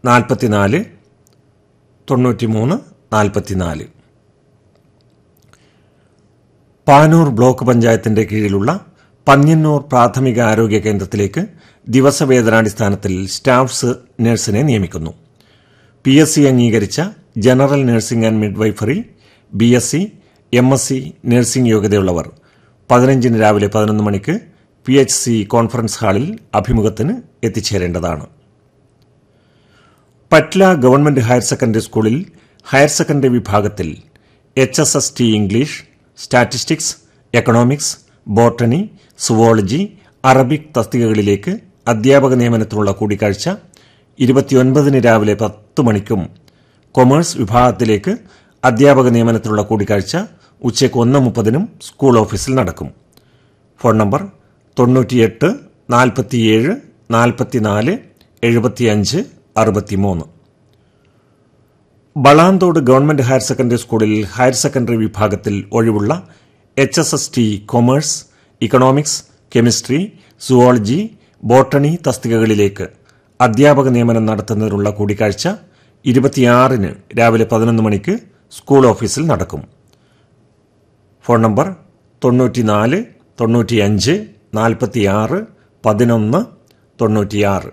നാൽപ്പത്തിനാല് തൊണ്ണൂറ്റിമൂന്ന് നാൽപ്പത്തിനാല് പാനൂർ ബ്ലോക്ക് പഞ്ചായത്തിന്റെ കീഴിലുള്ള പന്ന്യന്നൂർ പ്രാഥമിക ആരോഗ്യ കേന്ദ്രത്തിലേക്ക് ദിവസവേതനാടിസ്ഥാനത്തിൽ സ്റ്റാഫ്സ് നഴ്സിനെ നിയമിക്കുന്നു പി എസ് സി അംഗീകരിച്ച general nursing and midwifery B S C M S C nursing യോഗ്യതയുള്ളവർ പതിനഞ്ചിന് രാവിലെ പതിനൊന്ന് മണിക്ക് പി എച്ച് സി കോൺഫറൻസ് ഹാളിൽ അഭിമുഖത്തിന് എത്തിച്ചേരേണ്ടതാണ് പറ്റ്ല ഗവൺമെന്റ് ഹയർ സെക്കൻഡറി സ്കൂളിൽ ഹയർ സെക്കൻഡറി വിഭാഗത്തിൽ H S S T English statistics economics botany zoology Arabic തസ്തികകളിലേക്ക് അധ്യാപക നിയമനത്തിനുള്ള കൂടിക്കാഴ്ച ഇരുപത്തിയൊൻപതിന് രാവിലെ പത്ത് മണിക്കും കൊമേഴ്സ് വിഭാഗത്തിലേക്ക് അധ്യാപക നിയമനത്തിനുള്ള കൂടിക്കാഴ്ച ഉച്ചയ്ക്ക് ഒന്ന് മുപ്പതിനും സ്കൂൾ ഓഫീസിൽ നടക്കും ഫോൺ നമ്പർ തൊണ്ണൂറ്റിയെട്ട് നാൽപ്പത്തിയേഴ് നാൽപ്പത്തിനാല് എഴുപത്തിയഞ്ച് അറുപത്തിമൂന്ന് ബളാന്തോട് ഗവൺമെന്റ് ഹയർ സെക്കൻഡറി സ്കൂളിൽ ഹയർ സെക്കൻഡറി വിഭാഗത്തിൽ ഒഴിവുള്ള H S S T commerce economics chemistry zoology botany തസ്തികകളിലേക്ക് അധ്യാപക നിയമനം നടത്തുന്നതിനുള്ള കൂടിക്കാഴ്ച ഇരുപത്തിയാറിന് രാവിലെ പതിനൊന്ന് മണിക്ക് സ്കൂൾ ഓഫീസിൽ നടക്കും ഫോൺ നമ്പർ തൊണ്ണൂറ്റിനാല് തൊണ്ണൂറ്റിയഞ്ച് നാൽപ്പത്തിയാറ് പതിനൊന്ന് തൊണ്ണൂറ്റിയാറ്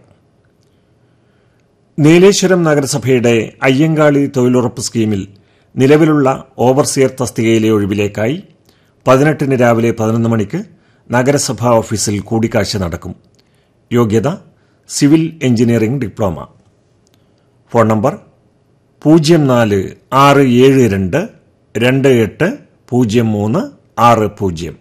നീലേശ്വരം നഗരസഭയുടെ അയ്യങ്കാളി തൊഴിലുറപ്പ് സ്കീമിൽ നിലവിലുള്ള ഓവർസിയർ തസ്തികയിലെ ഒഴിവിലേക്കായി പതിനെട്ടിന് രാവിലെ പതിനൊന്ന് മണിക്ക് നഗരസഭാ ഓഫീസിൽ കൂടിക്കാഴ്ച നടക്കും യോഗ്യത civil engineering diploma phone number പൂജ്യം നാല് ആറ് ഏഴ് രണ്ട് രണ്ട് എട്ട് പൂജ്യം മൂന്ന് ആറ് പൂജ്യം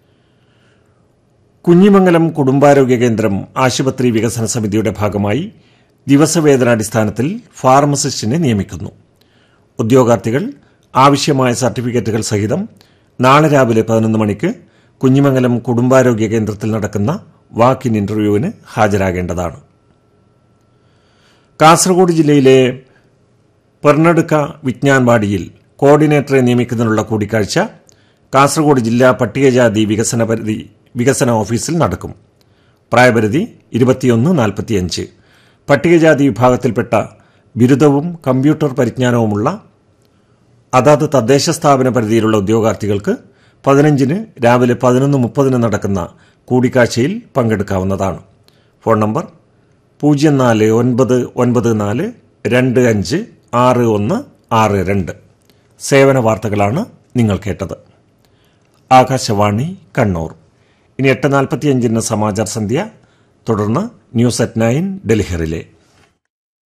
കുഞ്ഞിമംഗലം കുടുംബാരോഗ്യ കേന്ദ്രം ആശുപത്രി വികസന സമിതിയുടെ ഭാഗമായി ദിവസവേതനാടിസ്ഥാനത്തിൽ ഫാർമസിസ്റ്റിനെ നിയമിക്കുന്നു ഉദ്യോഗാർത്ഥികൾ ആവശ്യമായ സർട്ടിഫിക്കറ്റുകൾ സഹിതം നാളെ രാവിലെ പതിനൊന്ന് മണിക്ക് കുഞ്ഞിമംഗലം കുടുംബാരോഗ്യ കേന്ദ്രത്തിൽ നടക്കുന്ന വാക്ക് ഇൻ ഇന്റർവ്യൂവിന് ഹാജരാകേണ്ടതാണ് കാസർഗോഡ് ജില്ലയിലെ പെർണടുക്ക വിജ്ഞാൻവാടിയിൽ കോർഡിനേറ്ററെ നിയമിക്കുന്നതിനുള്ള കൂടിക്കാഴ്ച കാസർഗോഡ് ജില്ലാ പട്ടികജാതി വികസന പരിധി വികസന ഓഫീസിൽ നടക്കും പ്രായപരിധി ഇരുപത്തിയൊന്ന് നാൽപ്പത്തിയഞ്ച് പട്ടികജാതി വിഭാഗത്തിൽപ്പെട്ട ബിരുദവും കമ്പ്യൂട്ടർ പരിജ്ഞാനവുമുള്ള അതാത് തദ്ദേശ സ്ഥാപന പരിധിയിലുള്ള ഉദ്യോഗാർത്ഥികൾക്ക് പതിനഞ്ചിന് രാവിലെ പതിനൊന്ന് മുപ്പതിന് നടക്കുന്ന കൂടിക്കാഴ്ചയിൽ പങ്കെടുക്കാവുന്നതാണ് ഫോൺ നമ്പർ പൂജ്യം നാല് ഒൻപത് ഒൻപത് നാല് രണ്ട് അഞ്ച് ആറ് ഒന്ന് ആറ് രണ്ട് സേവന വാർത്തകളാണ് നിങ്ങൾ കേട്ടത് ആകാശവാണി കണ്ണൂർ ഇനി എട്ട് നാൽപ്പത്തിയഞ്ചിന് സമാചാർ സന്ധ്യ തുടർന്ന് news at nine Delhi relay